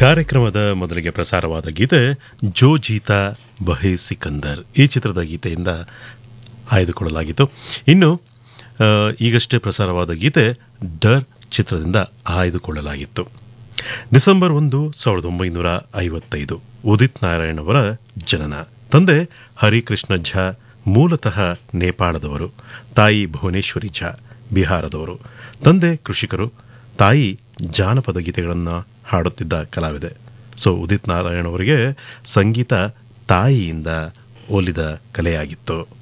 ಕಾರ್ಯಕ್ರಮದ ಮೊದಲಿಗೆ ಪ್ರಸಾರವಾದ ಗೀತೆ ಜೋ ಜೀತಾ ಬಹೇ ಸಿಕಂದರ್ ಈ ಚಿತ್ರದ ಗೀತೆಯಿಂದ ಆಯ್ದುಕೊಳ್ಳಲಾಗಿತ್ತು ಇನ್ನು ಆ, ಈಗಷ್ಟೇ ಪ್ರಸಾರವಾದ ಗೀತೆ ಡರ್ ಚಿತ್ರದಿಂದ ಆಯ್ದುಕೊಳ್ಳಲಾಗಿತ್ತು ಡಿಸೆಂಬರ್ ಒಂದು ಸಾವಿರದ ಒಂಬೈನೂರ ಐವತ್ತೈದು ಉದಿತ್ ನಾರಾಯಣ್ ಅವರ ಜನನ ತಂದೆ ಹರಿಕೃಷ್ಣ ಝಾ ಮೂಲತಃ ನೇಪಾಳದವರು ತಾಯಿ ಭುವನೇಶ್ವರಿ ಝಾ ಬಿಹಾರದವರು ತಂದೆ ಕೃಷಿಕರು ತಾಯಿ ಜಾನಪದ ಗೀತೆಗಳನ್ನು ಹಾಡುತ್ತಿದ್ದ ಕಲಾವಿದೆ ಸೊ ಉದಿತ್ ನಾರಾಯಣ್ ಅವರಿಗೆ ಸಂಗೀತ ತಾಯಿಯಿಂದ ಒಲಿದ ಕಲೆಯಾಗಿತ್ತು